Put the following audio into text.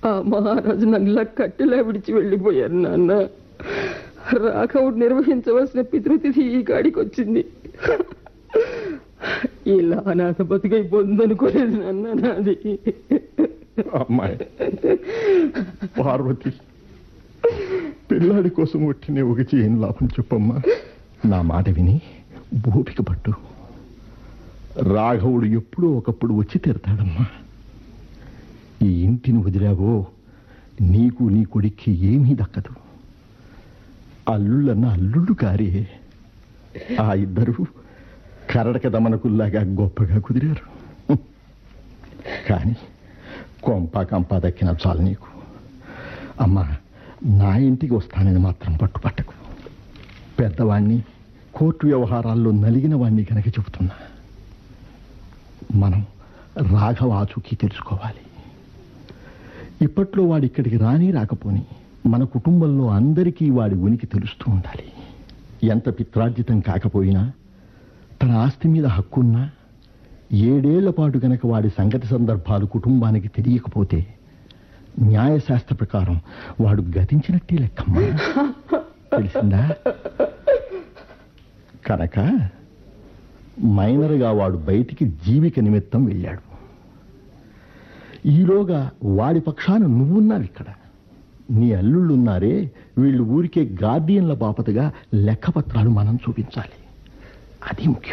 ఆ మహారాజు నన్నులా కట్టెలా విడిచి వెళ్ళిపోయారు నాన్న రాఘవుడు నిర్వహించవలసిన పితృతిథి ఈ గాడికి వచ్చింది ఇలా అనాథ బతుకైపోతుందనుకోలేదు నాన్న నాది అమ్మాయి పార్వతి పిల్లాడి కోసం ఒట్టినే ఒకటి ఏం లాభం చెప్పమ్మా నా మాట విని ఓపిక పట్టు రాఘవుడు ఎప్పుడో ఒకప్పుడు వచ్చి తీరతాడమ్మా ఈ ఇంటిని వదిలావో నీకు నీ కొడుక్కి ఏమీ దక్కదు అల్లుళ్ళన్న అల్లుళ్ళు కారే ఆ ఇద్దరు కరడక దమనకుల్లాగా గొప్పగా కుదిరారు కానీ కొంప కంప దక్కిన చాలు నీకు అమ్మా నా ఇంటికి వస్తానని మాత్రం పట్టుపట్టకు పెద్దవాణ్ణి కోర్టు వ్యవహారాల్లో నలిగిన వాణ్ణి కనుక చెబుతున్నా మనం రాఘవ ఆచూకీ తెలుసుకోవాలి ఇప్పట్లో వాడి ఇక్కడికి రాని రాకపోని మన కుటుంబంలో అందరికీ వాడి ఉనికి తెలుస్తూ ఉండాలి ఎంత పిత్రార్జితం కాకపోయినా తన ఆస్తి మీద హక్కున్నా ఏడేళ్ల పాటు గనక వాడి సంగతి సందర్భాలు కుటుంబానికి తెలియకపోతే న్యాయశాస్త్ర ప్రకారం వాడు గతించినట్టే లెక్కమ్మా తెలిసిందా కనుక మైనర్గా వాడు బయటికి జీవిక నిమిత్తం వెళ్ళాడు ఈలోగా వాడి పక్షాన నువ్వున్నావు ఇక్కడ నీ అల్లుళ్ళున్నారే వీళ్ళు ఊరికే గార్డియన్ల బాపతగా లెక్కపత్రాలు మనం చూపించాలి అది ముఖ్యం